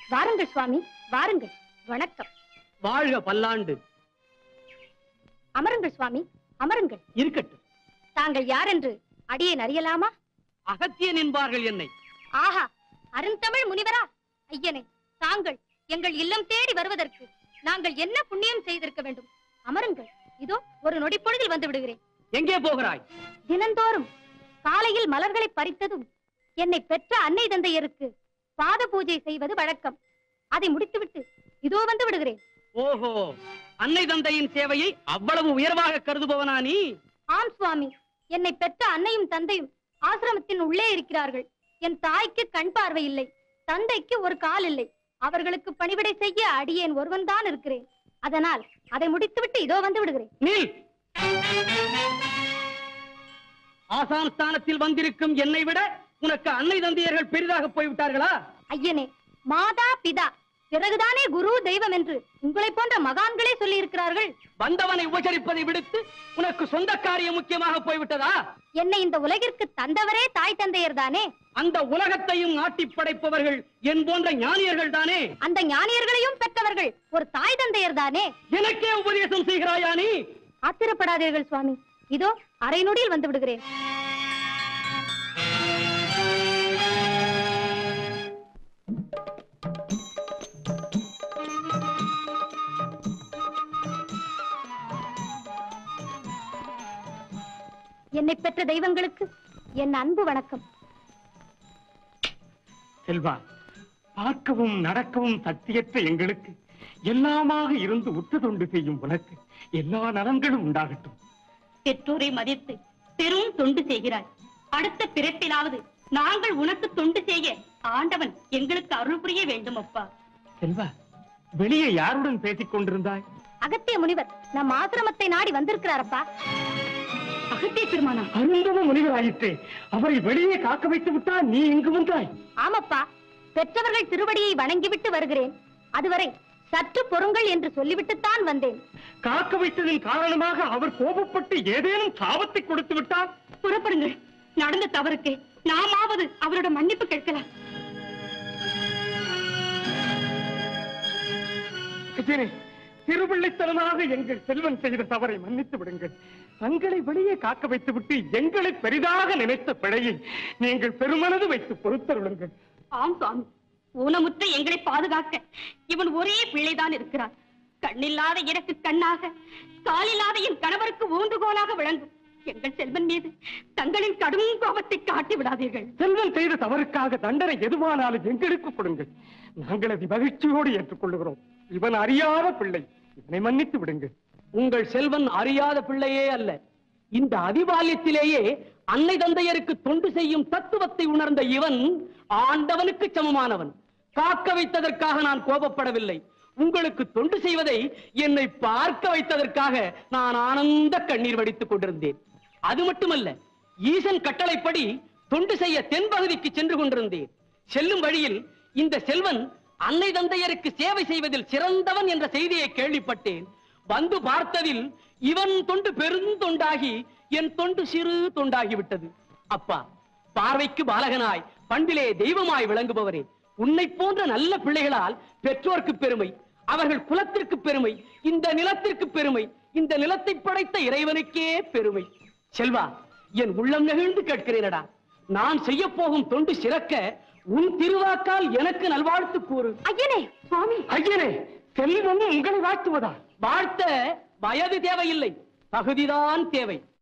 வாருங்கள் சுவாமி வாருங்கள் வணக்கம் வாழ்க பல்லாண்டு அமருங்கள் சுவாமி அமருங்கள் இருக்கட்டும் தாங்கள் யார் என்று அடியேன் அறியலாமா அகத்தியன் என்பார்கள் என்னை ஆஹா அருந்தமிழ் முனிவரா ஐயனே தாங்கள் எங்கள் இல்லம் தேடி வருவதற்கு நாங்கள் என்ன புண்ணியம் செய்திருக்க வேண்டும் அமருங்கள் இதோ ஒரு நொடி பொழுதில் வந்து விடுகிறேன் எங்கே போகிறாய் தினந்தோறும் காலையில் மலர்களை பறித்ததும் என்னை பெற்ற அன்னை தந்தையருக்கு பாத பூஜை செய்வது வழக்கம் அதை முடித்துவிட்டு இதோ வந்து விடுகிறேன் ஓஹோ அன்னை தந்தையின் சேவையை அவ்வளவு உயர்வாக கருதுபவனா நீ ஆம் சுவாமி என்னை பெற்ற அன்னையும் தந்தையும் ஆசிரமத்தின் உள்ளே இருக்கிறார்கள் என் தாய்க்கு கண் பார்வை இல்லை தந்தைக்கு ஒரு கால் இல்லை அவர்களுக்கு பணிவிடை செய்ய அடியேன் ஒருவன்தான் இருக்கிறேன் அதனால் அதை முடித்துவிட்டு இதோ வந்து விடுகிறேன் நில் ஆசான் ஸ்தானத்தில் வந்திருக்கும் என்னை விட உனக்கு அன்னை தந்தையர்கள் பெரிதாக போய்விட்டார்களா ஐயனே மாதா பிதா பிறகுதானே குரு தெய்வம் என்று உங்களை போன்ற மகான்களே சொல்லி இருக்கிறார்கள் வந்தவனை உபசரிப்பதை விடுத்து உனக்கு சொந்த காரியம் முக்கியமாக போய்விட்டதா என்னை இந்த உலகிற்கு தந்தவரே தாய் தந்தையர் தானே அந்த உலகத்தையும் ஆட்டி படைப்பவர்கள் என் போன்ற ஞானியர்கள் தானே அந்த ஞானியர்களையும் பெற்றவர்கள் ஒரு தாய் தந்தையர் தானே எனக்கே உபதேசம் செய்கிறாயா நீ ஆத்திரப்படாதீர்கள் சுவாமி இதோ அரை நொடியில் வந்து விடுகிறேன் என்னை பெற்ற தெய்வங்களுக்கு என் அன்பு வணக்கம் செல்வா பார்க்கவும் நடக்கவும் சக்தியற்ற எங்களுக்கு எல்லாமாக இருந்து உற்று தொண்டு செய்யும் உனக்கு எல்லா நலன்களும் உண்டாகட்டும் பெற்றோரை மதித்து பெரும் தொண்டு செய்கிறாய் அடுத்த பிறப்பிலாவது நாங்கள் உனக்கு தொண்டு செய்ய ஆண்டவன் எங்களுக்கு அருள் புரிய வேண்டும் அப்பா செல்வா வெளியே யாருடன் பேசிக் கொண்டிருந்தாய் அகத்திய முனிவர் நம் ஆசிரமத்தை நாடி வந்திருக்கிறாரப்பா அகத்திய பெருமானா அருந்தவ முனிவராயிற்றே அவரை வெளியே காக்க வைத்து விட்டால் நீ இங்கு வந்தாய் ஆமப்பா பெற்றவர்கள் திருவடியை வணங்கிவிட்டு வருகிறேன் அதுவரை சற்று பொறுங்கள் என்று சொல்லிவிட்டுத்தான் வந்தேன் காக்க வைத்ததின் காரணமாக அவர் கோபப்பட்டு ஏதேனும் சாபத்தை கொடுத்து விட்டார் புறப்படுங்கள் நடந்த தவறுக்கு நாமாவது அவரோட மன்னிப்பு கேட்கலாம் ஐயனே, திருவிள்ளைத்தனமாக எங்கள் செல்வன் செய்த தவறை மன்னித்து விடுங்கள் தங்களை வெளியே காக்க வைத்துவிட்டு எங்களை பெரிதாக நினைத்த பிழையை நீங்கள் பெருமனது வைத்து பொறுத்தருளுங்கள் ஆம் சுவாமி ஊனமுற்ற எங்களை பாதுகாக்க இவன் ஒரே பிள்ளைதான் இருக்கிறான் கண்ணில்லாத எனக்கு கண்ணாக காலில்லாத என் கணவருக்கு ஊன்றுகோலாக விளங்கும் எங்கள் செல்வன் மீது தங்களின் கடும் கோபத்தை காட்டி விடாதீர்கள் செல்வன் செய்த தவறுக்காக தண்டனை எதுவானாலும் எங்களுக்கு கொடுங்கள் நாங்கள் அதை மகிழ்ச்சியோடு ஏற்றுக்கொள்ளுகிறோம் இவன் அறியாத பிள்ளை இவனை மன்னித்து விடுங்கள் உங்கள் செல்வன் அறியாத பிள்ளையே அல்ல இந்த அதிபால்யத்திலேயே அன்னை தந்தையருக்கு தொண்டு செய்யும் தத்துவத்தை உணர்ந்த இவன் ஆண்டவனுக்கு சமமானவன் காக்க வைத்ததற்காக நான் கோபப்படவில்லை உங்களுக்கு தொண்டு செய்வதை என்னை பார்க்க வைத்ததற்காக நான் ஆனந்த கண்ணீர் வடித்துக் கொண்டிருந்தேன் அது மட்டுமல்ல ஈசன் கட்டளைப்படி தொண்டு செய்ய தென்பகுதிக்கு சென்று கொண்டிருந்தேன் செல்லும் வழியில் இந்த செல்வன் அன்னை தந்தையருக்கு சேவை செய்வதில் சிறந்தவன் என்ற செய்தியை கேள்விப்பட்டேன் வந்து பார்த்ததில் இவன் தொண்டு பெருந்தொண்டாகி என் தொண்டு சிறு தொண்டாகி விட்டது அப்பா பார்வைக்கு பாலகனாய் பண்பிலே தெய்வமாய் விளங்குபவரே உன்னை போன்ற நல்ல பிள்ளைகளால் பெற்றோர்க்கு பெருமை அவர்கள் குலத்திற்கு பெருமை இந்த நிலத்திற்கு பெருமை இந்த நிலத்தை படைத்த இறைவனுக்கே பெருமை செல்வா என் உள்ளம் நெகிழ்ந்து கேட்கிறேனடா நான் செய்ய போகும் தொண்டு சிறக்க உன் திருவாக்கால் எனக்கு நல்வாழ்த்து கூறு ஐயனே சுவாமி ஐயனே செல்வன் உங்களை வாழ்த்துவதா வாழ்த்த வயது தேவையில்லை தகுதிதான் தேவை